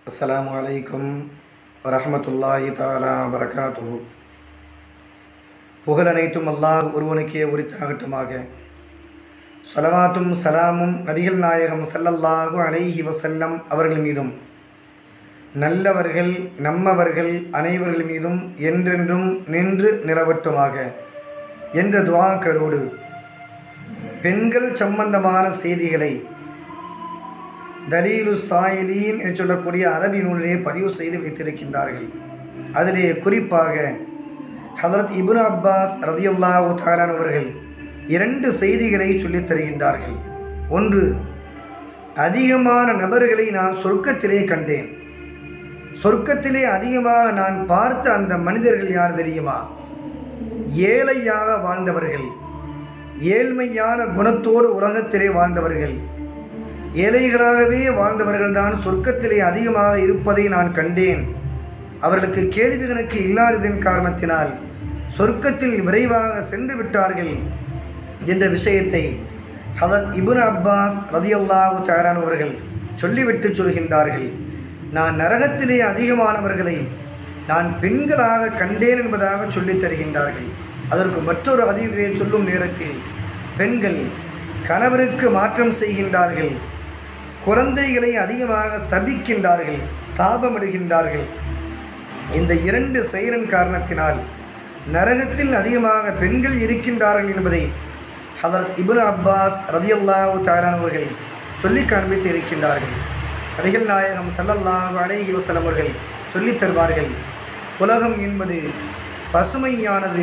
அஸ்ஸலாமு அலைக்கும் வரஹ்மத்துல்லாஹி தஆலா வரகாத்துஹு புகழ் அனைத்தும் அல்லாஹ் ஒருவனுக்கே உரித்தாகட்டுமாக சலவாத்தும் சலாமும் நபிகள் நாயகம் ஸல்லல்லாஹு அலைஹி வஸல்லம் அவர்கள் மீதும் நல்லவர்கள் நம்மவர்கள் அனைவர்கள் மீதும் என்றென்றும் நின்று நிலவட்டுமாக என்ற துவாக்கரோடு பெண்கள் சம்பந்தமான செய்திகளை தலீலு சாயிலீன் என்று சொல்லக்கூடிய அரபி நூலிலே பதிவு செய்து வைத்திருக்கின்றார்கள் அதிலே குறிப்பாக ஹதரத் இப்னு அப்பாஸ் ரதியுல்லாஹு தாலான் அவர்கள் இரண்டு செய்திகளை சொல்லித் தருகின்றார்கள் ஒன்று அதிகமான நபர்களை நான் சொர்க்கத்திலே கண்டேன் சொர்க்கத்திலே அதிகமாக நான் பார்த்த அந்த மனிதர்கள் யார் தெரியுமா ஏழையாக வாழ்ந்தவர்கள் ஏழ்மையான குணத்தோடு உலகத்திலே வாழ்ந்தவர்கள் ஏழைகளாகவே வாழ்ந்தவர்கள் தான் சொர்க்கத்திலே அதிகமாக இருப்பதை நான் கண்டேன் அவர்களுக்கு கேள்வி கணக்கு இல்லாததன் காரணத்தினால் சொர்க்கத்தில் விரைவாக சென்று விட்டார்கள் என்ற விஷயத்தை ஹதரத் இபுன் அப்பாஸ் ரதியுல்லாஹு தாரான் அவர்கள் சொல்லிவிட்டு சொல்கின்றார்கள் நான் நரகத்திலே அதிகமானவர்களை நான் பெண்களாக கண்டேன் என்பதாக சொல்லித் தருகின்றார்கள் அதற்கு மற்றொரு அதிகளை சொல்லும் நேரத்தில் பெண்கள் கணவருக்கு மாற்றம் செய்கின்றார்கள் குழந்தைகளை அதிகமாக சபிக்கின்றார்கள் சாபமிடுகின்றார்கள் இந்த இரண்டு செயலின் காரணத்தினால் நரகத்தில் அதிகமாக பெண்கள் இருக்கின்றார்கள் என்பதை ஹதரத் இபுன் அப்பாஸ் ரதியுல்லாஹு தாலான் அவர்கள் சொல்லி காண்பித்து இருக்கின்றார்கள் நபிகள் நாயகம் சல்லல்லாஹு அலைஹி வஸல்லம் அவர்கள் சொல்லித் தருவார்கள் உலகம் என்பது பசுமையானது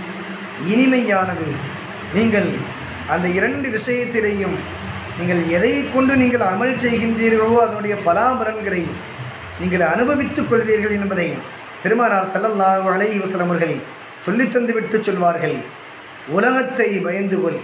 இனிமையானது நீங்கள் அந்த இரண்டு விஷயத்திலேயும் நீங்கள் எதை கொண்டு நீங்கள் அமல் செய்கின்றீர்களோ அதனுடைய பலாபலன்களை நீங்கள் அனுபவித்துக் கொள்வீர்கள் என்பதை பெருமானார் சல்லல்லாஹு அலைஹி வஸல்லம் அவர்கள் சொல்லித் தந்துவிட்டு சொல்வார்கள் உலகத்தை பயந்து கொள்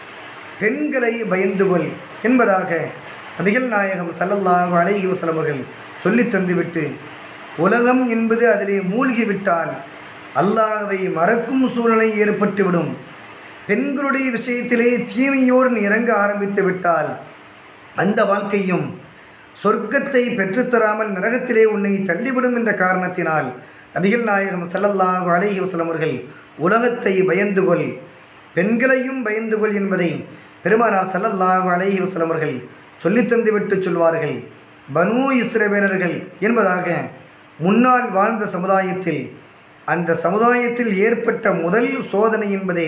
பெண்களை பயந்து கொள் என்பதாக நபிகள் நாயகம் சல்லல்லாஹு அலைஹி வஸல்லம் அவர்கள் சொல்லித் தந்துவிட்டு உலகம் என்பது அதிலே மூழ்கிவிட்டால் அல்லாஹ்வை மறக்கும் சூழ்நிலை ஏற்பட்டுவிடும் பெண்களுடைய விஷயத்திலே தீமையோடு நீ இறங்க ஆரம்பித்து விட்டால் அந்த வாழ்க்கையும் சொர்க்கத்தை பெற்றுத்தராமல் நரகத்திலே உன்னை தள்ளிவிடும் என்ற காரணத்தினால் நபிகள் நாயகம் சல்லல்லாஹு அலைஹி வஸல்லம் அவர்கள் உலகத்தை பயந்து கொள் பெண்களையும் பயந்து கொள் என்பதை பெருமானார் சல்லல்லாஹு அலைஹி வஸல்லம் அவர்கள் சொல்லித் தந்துவிட்டு சொல்வார்கள் பனு இஸ்ரவேலர்கள் என்பதாக முன்னால் வாழ்ந்த சமுதாயத்தில் அந்த சமுதாயத்தில் ஏற்பட்ட முதல் சோதனை என்பதே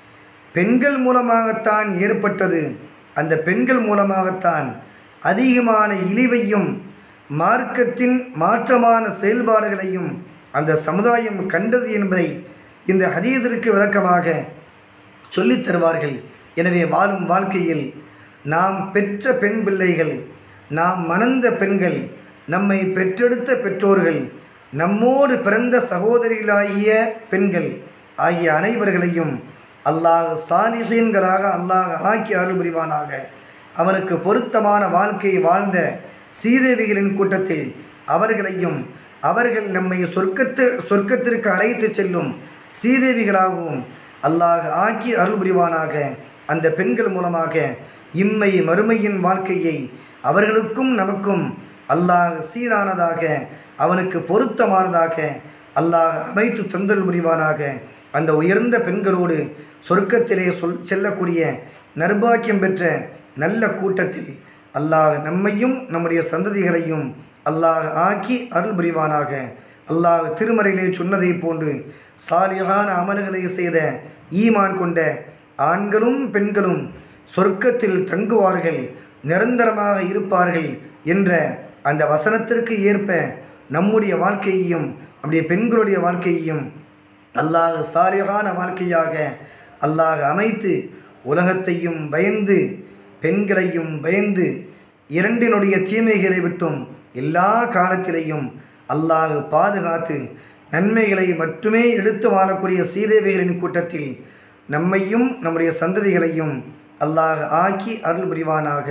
பெண்கள் மூலமாகத்தான் ஏற்பட்டது அந்த பெண்கள் மூலமாகத்தான் அதிகமான இழிவையும் மார்க்கத்தின் மாற்றமான செயல்பாடுகளையும் அந்த சமுதாயம் கண்டது என்பதை இந்த ஹதீதற்கு விளக்கமாக சொல்லித் தருவார்கள் எனவே வாழும் வாழ்க்கையில் நாம் பெற்ற பெண் பிள்ளைகள் நாம் மணந்த பெண்கள் நம்மை பெற்றெடுத்த பெற்றோர்கள் நம்மோடு பிறந்த சகோதரிகளாகிய பெண்கள் ஆகிய அனைவர்களையும் அல்லாஹ் சாலிஹீன்களாக அல்லாஹ் ஆக்கி அருள் புரிவானாக அவனுக்கு பொருத்தமான வாழ்க்கையை வாழ்ந்த சீதேவிகளின் கூட்டத்தில் அவர்களையும் அவர்கள் நம்மை சொர்க்கத்து சொர்க்கத்திற்கு அழைத்து செல்லும் சீதேவிகளாகவும் அல்லாஹ் ஆக்கி அருள் புரிவானாக அந்த பெண்கள் மூலமாக இம்மை மறுமையின் வாழ்க்கையை அவர்களுக்கும் நமக்கும் அல்லாஹ் சீரானதாக அவனுக்கு பொருத்தமானதாக அல்லாஹ் அமைத்து தந்தல் புரிவானாக அந்த உயர்ந்த பெண்களோடு சொர்க்கத்திலே சொல் செல்லக்கூடிய நர்பாக்கியம் பெற்ற நல்ல கூட்டத்தில் அல்லாஹ் நம்மையும் நம்முடைய சந்ததிகளையும் அல்லாஹ் ஆக்கி அருள் புரிவானாக அல்லாஹ் திருமறையிலே சொன்னதை போன்று சாலியான அமல்களை செய்த ஈமான் கொண்ட ஆண்களும் பெண்களும் சொர்க்கத்தில் தங்குவார்கள் நிரந்தரமாக இருப்பார்கள் என்ற அந்த வசனத்திற்கு ஏற்ப நம்முடைய வாழ்க்கையையும் நம்முடைய பெண்களுடைய வாழ்க்கையையும் அல்லாஹ் சாலிகான வாழ்க்கையாக அல்லாஹ் அமைத்து உலகத்தையும் பயந்து பெண்களையும் பயந்து இரண்டினுடைய தீமைகளை விட்டும் எல்லா காலத்திலையும் அல்லாஹ் பாதுகாத்து நன்மைகளை மட்டுமே எடுத்து வாழக்கூடிய சீதேவிகளின் கூட்டத்தில் நம்மையும் நம்முடைய சந்ததிகளையும் அல்லாஹ் ஆக்கி அருள் புரிவானாக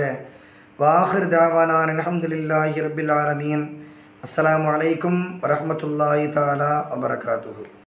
வாஹிர் தாவானான் அலமதுல்லாஹி ரபில் ஆலமீன் அஸ்ஸலாமு அலைக்கும் வரஹமத்துல்லாஹி தாலா வபரகாத்துஹு